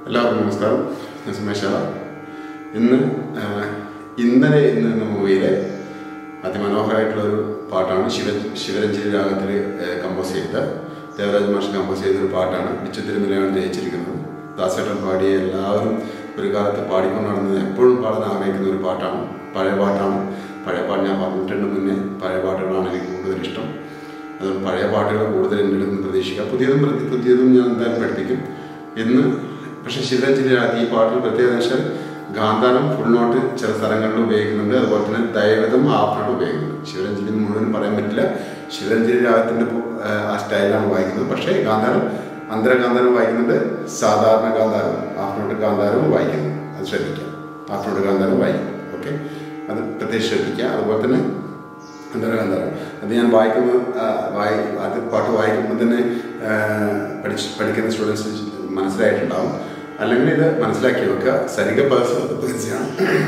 എല്ലാവർക്കും നമസ്കാരം ഞാൻ സുമേഷാല ഇന്ന് ആ, ഇന്നലെ ഇന്ന് എന്ന മൂവിയിലെ അതിമനോഹരമായിട്ടുള്ള ഒരു പാട്ടാണ് ശിവ ശിവരഞ്ജലി രാഗത്തിൽ കമ്പോസ് ചെയ്ത ദേവരാജ് മാഷ് കമ്പോസ് ചെയ്ത ഒരു പാട്ടാണ് ബിച്ചു തിരുമലയാണ് ജയിച്ചിരിക്കുന്നത് ദാസേട്ടൻ പാടിയ എല്ലാവരും ഒരു കാലത്ത് പാടിക്കൊണ്ട് നടന്നത് എപ്പോഴും പാടാൻ ആഗ്രഹിക്കുന്ന ഒരു പാട്ടാണ് പഴയ പാട്ടാണ് പഴയ പാട്ട് ഞാൻ പറഞ്ഞിട്ടുണ്ട് മുന്നേ പഴയ പാട്ടുകളാണ് എനിക്ക് കൂടുതൽ ഇഷ്ടം അതുകൊണ്ട് പഴയ പാട്ടുകൾ കൂടുതൽ എൻ്റെ അടുത്ത് നിന്ന് പ്രതീക്ഷിക്കാം പുതിയതും പ്രതി പുതിയതും ഞാൻ എന്തായാലും പഠിപ്പിക്കും ഇന്ന് പക്ഷേ ശിവരഞ്ജലി ഈ പാട്ടിൽ പ്രത്യേകത വെച്ചാൽ ഗാന്ധാരം ഫുൾ നോട്ട് ചില സ്ഥലങ്ങളിൽ ഉപയോഗിക്കുന്നുണ്ട് അതുപോലെ തന്നെ ദൈവതം ഹാഫ് നോട്ട് ഉപയോഗിക്കുന്നുണ്ട് ശിവരഞ്ജലി മുഴുവൻ പറയാൻ പറ്റില്ല ശിവരഞ്ജലി രാഗത്തിൻ്റെ ആ സ്റ്റൈലാണ് വായിക്കുന്നത് പക്ഷേ ഗാന്ധാരം അന്തരഗാന്ധാരം വായിക്കുന്നുണ്ട് സാധാരണ ഗാന്ധാരം ഹാഫ് നോട്ട് ഗാന്ധാരവും വായിക്കുന്നു അത് ശ്രദ്ധിക്കാം ഹാഫ് നോട്ട് ഗാന്ധാരം വായിക്കും ഓക്കെ അത് പ്രത്യേകിച്ച് ശ്രദ്ധിക്കുക അതുപോലെ തന്നെ അന്തരഗാന്ധാരം അത് ഞാൻ വായിക്കുമ്പോൾ ആ, വായി അത് പാട്ട് വായിക്കുമ്പോൾ തന്നെ ആ, പഠിച്ച് പഠിക്കുന്ന സ്റ്റുഡൻസ് മനസ്സിലായിട്ടുണ്ടാവും അല്ലെങ്കിൽ ഇത് മനസ്സിലാക്കി വെക്കുക സരിഗ പേഴ്സണാണ്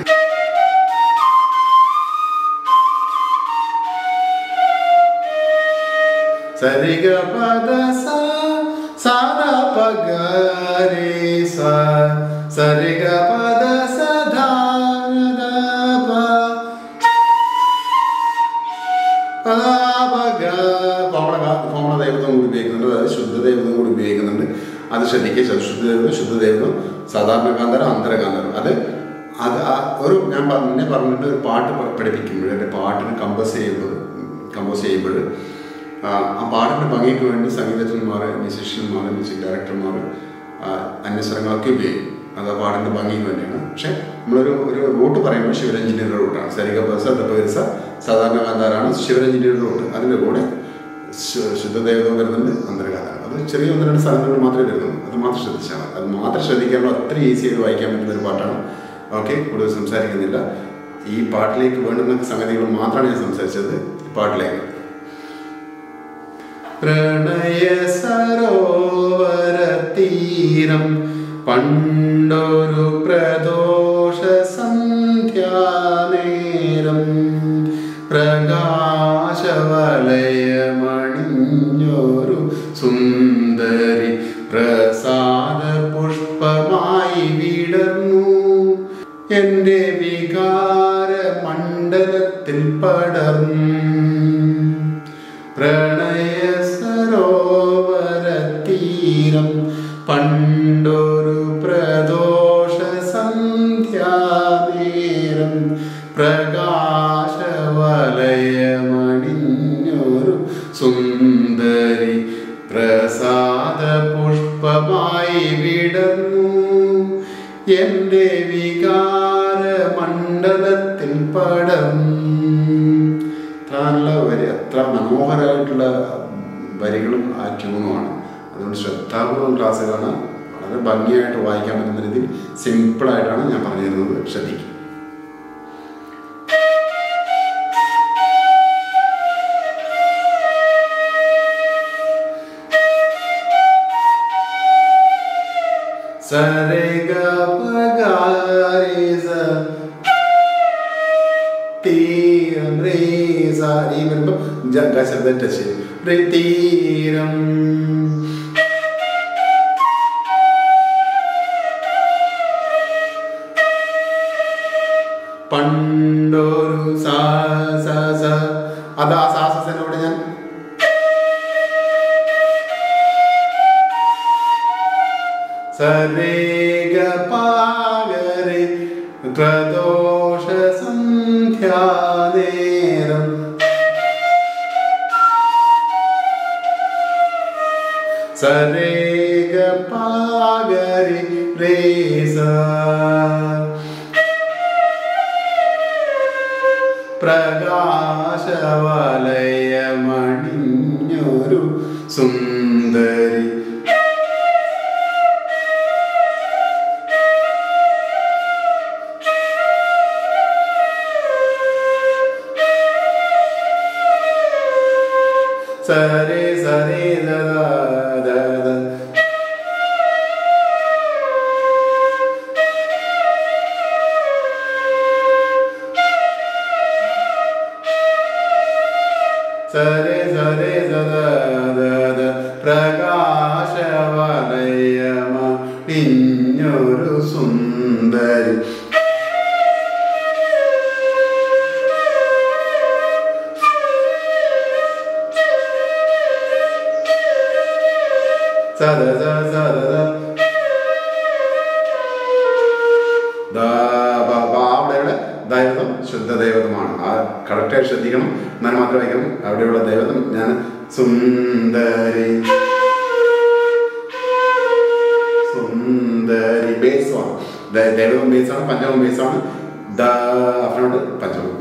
സരിഗ പദ സ സാദ പഗ രേ സ സരിഗ പദ സ ധ ധ പ ഫോമണ ദൈവതം കൂടി ഉപയോഗിക്കുന്നുണ്ട് അതായത് ശുദ്ധ ദൈവതം കൂടി ഉപയോഗിക്കുന്നുണ്ട് അത് ശ്രദ്ധിക്കുക ശുദ്ധ ദൈവതം ശുദ്ധ ദൈവതം സാധാരണ കാന്തരം അന്തരകാന്തരം അത് അത് ആ ഒരു ഞാൻ പ- മുന്നേ പറഞ്ഞിട്ട് ഒരു പാട്ട് പ- പഠിപ്പിക്കുമ്പോൾ എൻ്റെ പാട്ടിന് കമ്പോസ് ചെയ്യുമ്പോൾ കമ്പോസ് ചെയ്യുമ്പോൾ ആ ആ പാട്ടിൻ്റെ ഭംഗിക്ക് വേണ്ടി സംഗീതജ്ഞന്മാർ മ്യൂസീഷ്യന്മാർ മ്യൂസിക് ഡയറക്ടർമാർ അന്യസ്വരങ്ങളൊക്കെ ഉപയോഗിക്കും അത് ആ പാട്ടിൻ്റെ ഭംഗിക്ക് വേണ്ടിയാണ് പക്ഷേ നമ്മളൊരു ഒരു റൂട്ട് പറയുമ്പോൾ ശിവരഞ്ജിനിയുടെ റൂട്ടാണ് സരിഗ ബസ ദപ്പഗസ സാധാരണ കാന്താരാണ് ശിവരഞ്ജിനിയുടെ റൂട്ട് അതിൻ്റെ കൂടെ ശു- ശുദ്ധദേവതം വരുന്നുണ്ട് അന്തരകാന്താരം അത് ചെറിയ ഒന്ന് രണ്ട് സ്ഥലങ്ങളിൽ മാത്രമേ വരുന്നുള്ളൂ അത് മാത്രം ശ്രദ്ധിച്ചാൽ മതി അത് മാത്രം ശ്രദ്ധിക്കാനുള്ള അത്ര ഈസി ആയിട്ട് വായിക്കാൻ പറ്റുന്ന ഒരു പാട്ടാണ് ഓക്കെ കൂടുതൽ സംസാരിക്കുന്നില്ല ഈ പാട്ടിലേക്ക് വേണ്ടുന്ന സംഗതികൾ മാത്രമാണ് ഞാൻ സംസാരിച്ചത് പാട്ടിലേക്ക് പ്രണയ സരോവര തീരം പണ്ടൊരു പ്രദോഷ സന്ധ്യാനേരം പ്രകാശവലയമണിഞ്ഞൊരു സുന്ദരി പ്രസാദ പുഷ്പമായി വിടർന്നു എന്റെ വികാര മണ്ഡലത്തിൽ പടർന്നു പ്രണയ സരോവര തീരം പണ്ടൊരു പ്രദോഷ സന്ധ്യാനേരം പ്രകാശവലയമണിഞ്ഞൊരു സുന്ദരി പ്രസാദ പുഷ്പമായി വിടർന്നു എന്റെ വികാര മണ്ഡലത്തിൽ പടർന്നു എത്ര നല്ല വരി എത്ര മനോഹരമായിട്ടുള്ള വരികളും ആ ട്യൂണുമാണ് അതുകൊണ്ട് ശ്രദ്ധാപൂർവം ക്ലാസ് കാണാൻ വളരെ ഭംഗിയായിട്ട് വായിക്കാൻ പറ്റുന്ന രീതിയിൽ സിമ്പിളായിട്ടാണ് ഞാൻ പറഞ്ഞു തരുന്നത് ശ്രദ്ധിക്കും സരഗ പഗാരിസ തീരം റേ സാരി വരുമ്പോ ജഗ ശബ്ദം ടച്ച് ചെയ്യും റേ തീരം പണ്ടൊരു സാ സ സ അതാ സാസനോട് ഞാൻ സരേഗ പാഗരെ പ്രദോഷ സന്ധ്യാനേരം സരേഗ പാഗരെ രേസ പ്രകാശവലയമണിഞ്ഞൊരു സുന്ദരി സരേ സരേ ദദ ദദ സരേ സരേ സദ ദദ പ്രകാശവലയമ പിഞ്ഞ കനിഞ്ഞൊരു സുന്ദരി സദ സ സദ സ. ദാ ബ ബ അവിടെയുള്ള ദൈവതം ശുദ്ധ ദൈവതമാണ് ആ കറക്റ്റായിട്ട് ശ്രദ്ധിക്കണം എന്നാൽ മാത്രം വായിക്കണം അവിടെയുള്ള ദൈവതം ഞാൻ സുന്ദരി സുന്ദരി ബേസാണ് ദൈവം ബേസാണ് പഞ്ചമം ബേസാണ് ദ അഫ്രോണ്ട് പഞ്ചമം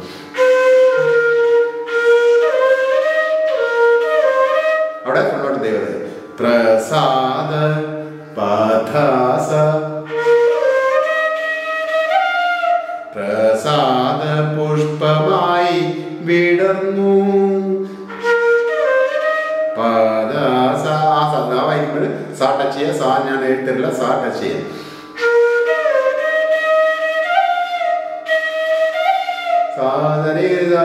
അവിടെ ഫുള്ളോട്ട് ദൈവത പ്രസാദ പഥാസ പ്രസാദ പുഷ്പമായി വിടർന്നു പദാസ ആ സദാ വായിക്കുമ്പോൾ സാ ടച്ച് ചെയ്യുക സാ ഞാൻ എഴുത്തരില്ല സാ ടച്ച് ചെയ്യുക സാധനേത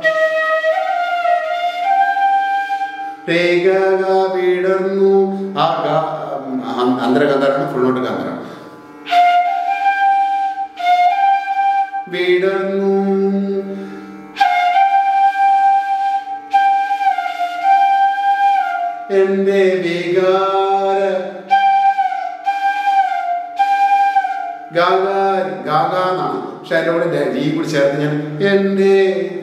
രേഖ വിടർന്നു ആ അന്തരഗന്ധരാണ് ഫുള്ളോട്ട് ഗന്ധരാണ് വിടർന്നു എന്റെ വികാര ഗാഗാരി ഗാഗ എന്നാണ് പക്ഷെ അതിൻ്റെ കൂടെ രീ കൂടി ചേർത്ത് ഞാൻ എന്റെ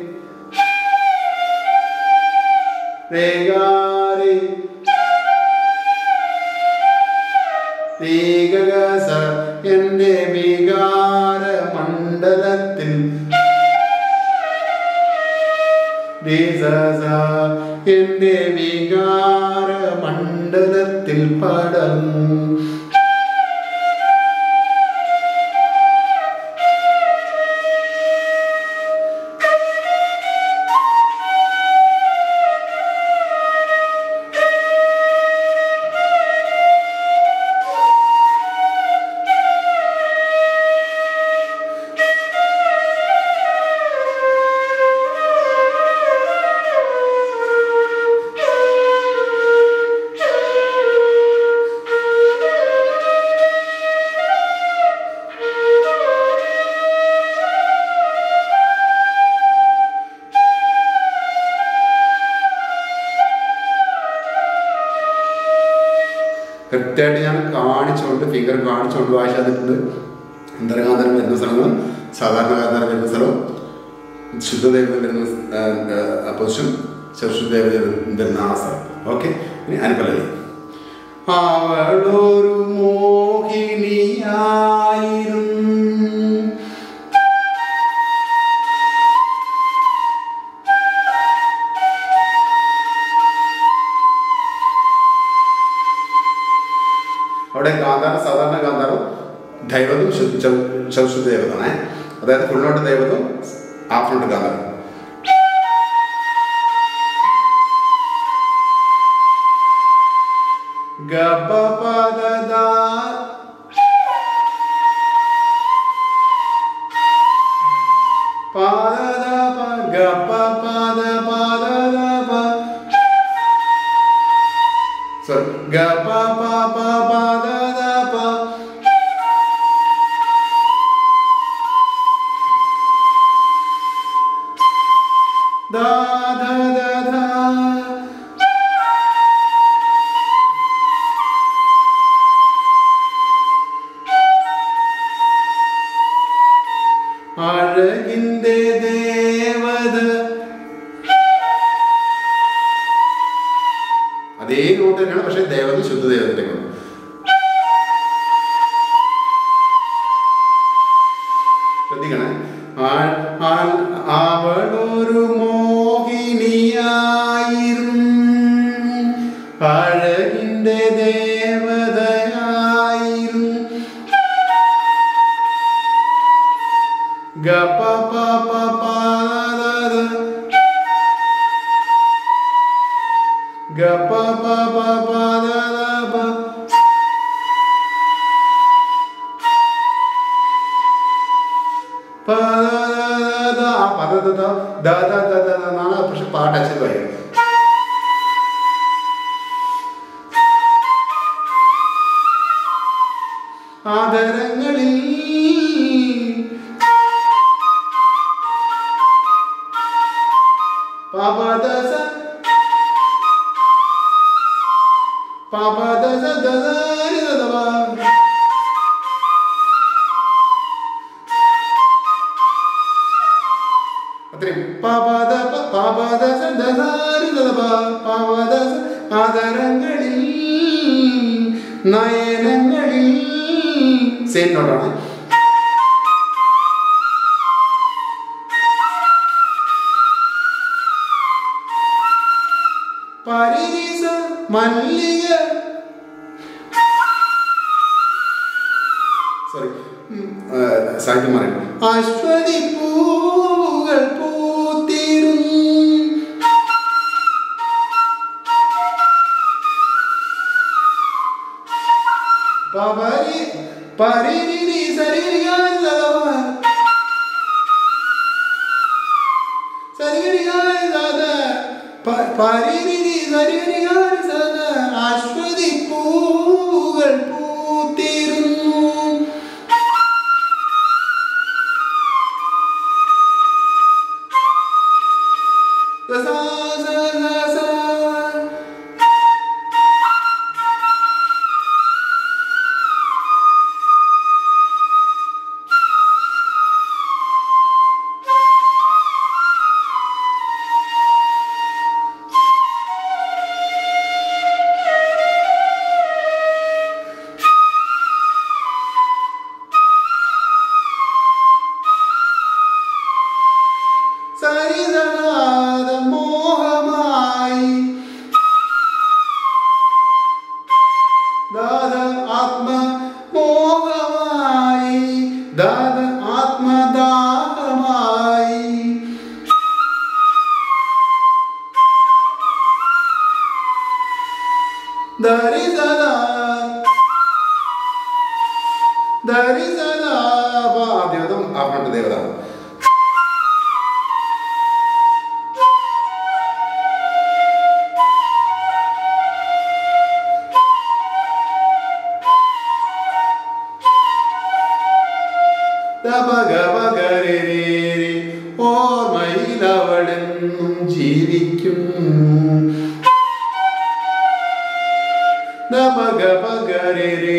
രേഗാരി രേഖകസ എന്റെ വികാര മണ്ഡലത്തിൽ ദേശസ എന്റെ വികാര മണ്ഡലത്തിൽ പടർന്നു കൃത്യമായിട്ട് ഞാൻ കാണിച്ചുകൊണ്ട് ഫിംഗർ കാണിച്ചുകൊണ്ട് വായിച്ചു തന്നിട്ടുണ്ട് അന്തരകാന്തരം വരുന്ന സ്ഥലങ്ങളും സാധാരണ കാന്തരം വരുന്ന സ്ഥലവും ശുദ്ധദേവത വരുന്ന പൊസിഷൻ ചെറുശുദ്ധദേവത വരുന്ന ആ സ്ഥലം ഓക്കെ ഇനി അനുപല്ലവി അവളൊരു മോഹിനിയായിരുന്നു അവിടെ ഗാന്ധാരം സാധാരണ ഗാന്ധാരം ദൈവതും ചൗശുദ്ധ ദൈവതാണ് അതായത് ഫുള്ളോട്ട് ദൈവതും ഹാഫിലോട്ട് ഗാന്ധാരം ഗപപദദ പാദദ പ ഗപ പാദ പാദദ പ sorry ga pa pa pa pa da da pa da da da da അഴകിന്റെ ദേവത അതേ നോട്ട് തന്നെയാണ് പക്ഷെ ദേവത ശുദ്ധ ദേവതയിലേക്ക് വന്നു ശ്രദ്ധിക്കണേ ആ- ആ- അവളൊരു മോഹിനിയായിരുന്നു അഴകിന്റെ ദേവതയായിരുന്നു ഗപ പ പ പ ദ ദ. ഗപ പ പ പ ദ ദ പ. പ ദ ദ ദ. ആ പദ ദ ദ ദ ദ ദ ദ ദ എന്നാണ് പക്ഷെ പാട്ട് അച്ഛൻ പറയും ആദര ദസ പപ ദസ ദദാരി ദദവ അത്രയും പപദ പപദ ദദാരി ദദവ പവദ ആദരങ്ങളിൽ നയനങ്ങളിൽ സെയിം നോട്ടാണ് പരിസ മല്ലിക സോറി സാഹിത്യം മാറി അശ്വതി പൂവുകൾ പൂത്തിരുന്നു പവരി പരിരി സരിയായ സരിഗരിയായ സാധ പരിരി സരിഗരിയായ സാധ അശ്വതി പൂവുകൾ പൂത്തിരുന്നു സ സ സ സ സരിതനാദ മോഹമായി ദാദ ആത്മ മോഹമായി ദാദ ആത്മദാഹമായി ദരിസദാ ദരിസദാ ആദ്യം ആഭരണ ദേവത തപകപകരേരി ഓർമ്മയിലവളെന്നും ജീവിക്കും തപകപകരേരി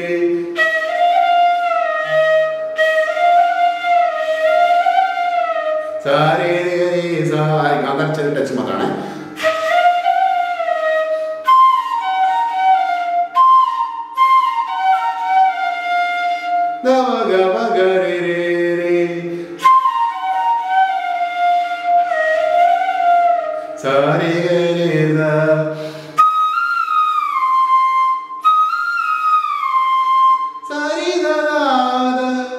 സാരേ സാരി കാന്തച്ചൊരു ടച്ച് മാത്രമാണ് നവഗമഗരിരേരേ. സാരിഗരിത. സരിതനാദ.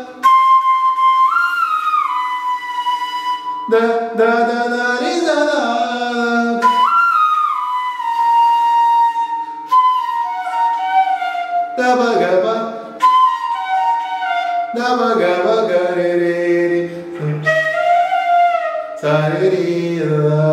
ദ ദ ദ ദ രി ദ ദ. ദബഗബ ദബഗബഗരിരേരി. സരിരീത.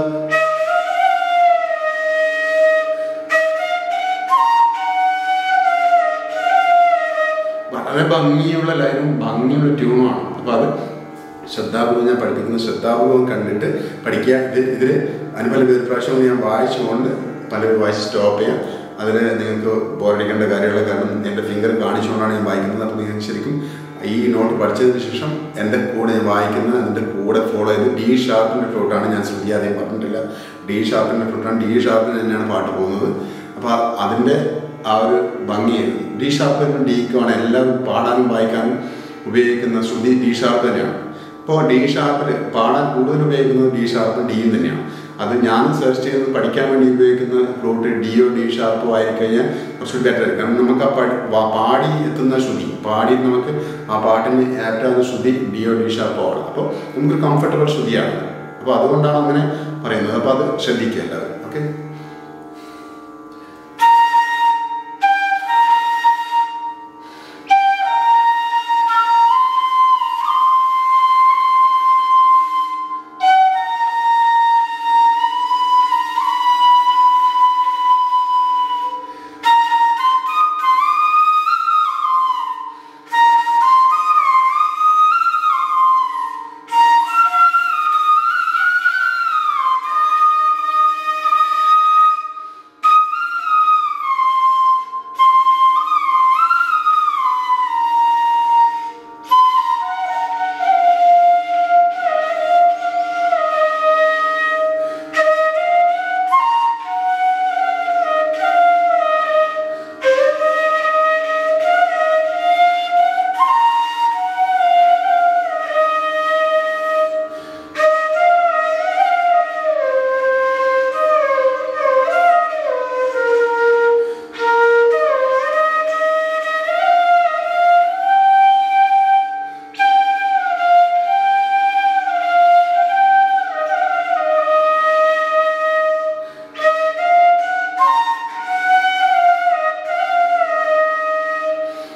വളരെ ഭംഗിയുള്ള ലൈനും ഭംഗിയുള്ള ട്യൂണുമാണ് അപ്പോൾ അത് ശ്രദ്ധാപൂർവ്വം ഞാൻ പഠിപ്പിക്കുന്ന ശ്രദ്ധാപൂർവ്വം കണ്ടിട്ട് പഠിക്കുക ഇത് ഇതിൽ അനുപല ഒരു പ്രാവശ്യം ഞാൻ വായിച്ചുകൊണ്ട് പലരും വായിച്ച് സ്റ്റോപ്പ് ചെയ്യാം അതിൽ നിങ്ങൾക്ക് ബോറടിക്കേണ്ട കാര്യമുള്ള കാരണം എൻ്റെ ഫിംഗർ കാണിച്ചുകൊണ്ടാണ് ഞാൻ വായിക്കുന്നത് അപ്പോൾ നിങ്ങൾക്ക് ശരിക്കും ഈ നോട്ട് പഠിച്ചതിന് ശേഷം എൻ്റെ കൂടെ ഞാൻ വായിക്കുന്നത് അതിൻ്റെ കൂടെ ഫോളോ ചെയ്ത് ഡി ഷാർപ്പിൻ്റെ ഫ്ലൂട്ടാണ് ഞാൻ ശ്രുതി ആദ്യം പറഞ്ഞിട്ടില്ല ഡി ഷാർപ്പിൻ്റെ ഫ്ലൂട്ടാണ് ഡി ഷാർപ്പിന് തന്നെയാണ് പാട്ട് പോകുന്നത് അപ്പോൾ അതിൻ്റെ ആ ഒരു ഭംഗി ഡി ഷാർപ്പിനും ഡിക്കുമാണ് എല്ലാവരും പാടാനും വായിക്കാനും ഉപയോഗിക്കുന്ന ശ്രുതി ഡി ഷാർപ്പ് തന്നെയാണ് ഇപ്പോൾ ഡി ഷാർപ്പിൽ പാടാൻ കൂടുതൽ ഉപയോഗിക്കുന്നത് ഡി ഷാർപ്പും ഡിയും തന്നെയാണ് അത് ഞാൻ സെർച്ച് ചെയ്ത് പഠിക്കാൻ വേണ്ടി ഉപയോഗിക്കുന്ന ഫ്ലൂട്ട് ഡിയോ ഡി ഷാർപ്പോ ആയിക്കഴിഞ്ഞാൽ കുറച്ചുകൂടി ബെറ്റർ കാരണം നമുക്ക് ആ പഠി വാ- പാടി എത്തുന്ന ശ്രുതി പാടി നമുക്ക് ആ പാട്ടിന് ആപ്റ്റാകുന്ന ശ്രുതി ഡിയോ ഡി ഷാർപ്പോ ആണ് അപ്പോൾ നമുക്ക് കംഫർട്ടബിൾ ശ്രുതിയാണ് അപ്പോൾ അതുകൊണ്ടാണ് അങ്ങനെ പറയുന്നത് അപ്പോൾ അത് ശ്രദ്ധിക്കുക എല്ലാവരും ഓക്കെ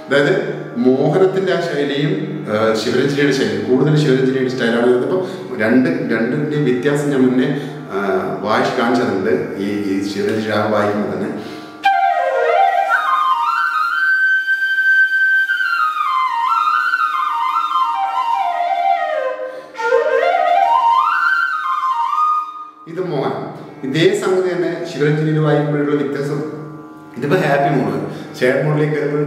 അതായത് മോഹനത്തിന്റെ ആ ശൈലിയും ആ, ശിവരഞ്ജനിയുടെ ശൈലിയും കൂടുതൽ ശിവരഞ്ജനിയുടെ സ്റ്റൈലാണ് അപ്പോൾ രണ്ട് രണ്ടിന്റെയും വ്യത്യാസം ഞാൻ മുന്നേ ആ, വായിച്ച് കാണിച്ചിട്ടുണ്ട് ഈ ഈ ശിവരഞ്ജനി രാഗം വായിക്കുമ്പോൾ തന്നെ ഇത് മോഹൻ ഇതേ സംഗതി തന്നെ ശിവരഞ്ജനിയിൽ വായിക്കുമ്പോഴുള്ള വ്യത്യാസം ഇതിപ്പോ ഹാപ്പി മൂഡ് ഷേഡ് മൂഡിലേക്ക് വരുമ്പോൾ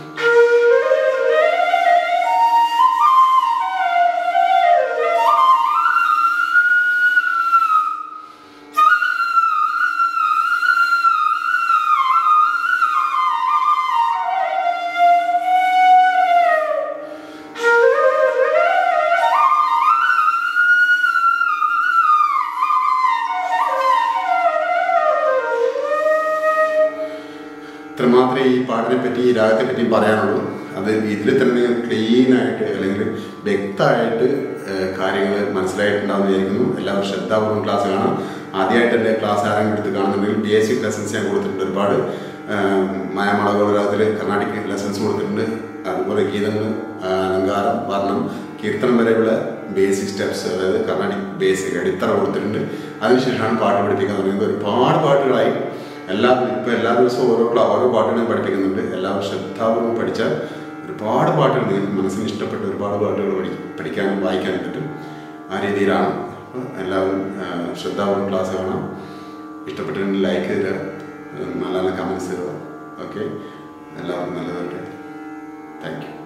ഇത്രമാത്രമേ ഈ പാട്ടിനെ പറ്റി ഈ രാഗത്തെ പറ്റി പറയാനുള്ളൂ അത് ഇതിൽ തന്നെ നിങ്ങൾ ക്ലീൻ ആയിട്ട് അല്ലെങ്കിൽ വ്യക്തമായിട്ട് കാര്യങ്ങൾ മനസ്സിലായിട്ടുണ്ടാവുന്ന വിചാരിക്കുന്നു എല്ലാവരും ശ്രദ്ധാപൂർവ്വം ക്ലാസ് കാണാം ആദ്യമായിട്ട് എൻ്റെ ക്ലാസ് ആരെങ്കിലും എടുത്ത് കാണുന്നുണ്ടെങ്കിൽ ബേസിക് ലെസൺസ് ഞാൻ കൊടുത്തിട്ടുണ്ട് ഒരുപാട് മായാമളകോലരാഗത്തിൽ കർണാടിക് ലെസൺസ് കൊടുത്തിട്ടുണ്ട് അതുപോലെ ഗീതങ്ങൾ അലങ്കാരം വർണ്ണം കീർത്തനം വരെയുള്ള ബേസിക് സ്റ്റെപ്സ് അതായത് കർണാടിക് ബേസിക് അടിത്തറ കൊടുത്തിട്ടുണ്ട് അതിനുശേഷമാണ് പാട്ട് പഠിപ്പിക്കാൻ തുടങ്ങിയത് ഒരുപാട് പാട്ടുകളായി എല്ലാ ഇപ്പം എല്ലാ ദിവസവും ഓരോ ക്ലാ ഓരോ പാട്ടുകളും പഠിപ്പിക്കുന്നുണ്ട് എല്ലാവരും ശ്രദ്ധാപൂർവ്വം പഠിച്ചാൽ ഒരുപാട് പാട്ടുകൾ നിങ്ങൾക്ക് മനസ്സിന് ഇഷ്ടപ്പെട്ട ഒരുപാട് പാട്ടുകൾ പഠി പഠിക്കാനും വായിക്കാനും പറ്റും ആ രീതിയിലാണ് അപ്പോൾ എല്ലാവരും ആ, ശ്രദ്ധാപൂർവ്വം ക്ലാസ് കാണാം ഇഷ്ടപ്പെട്ടിട്ടുണ്ടെങ്കിൽ ലൈക്ക് തരിക നല്ല നല്ല കമൻസ് തരിക ഓക്കെ എല്ലാവർക്കും നല്ലതായിട്ട് താങ്ക് യു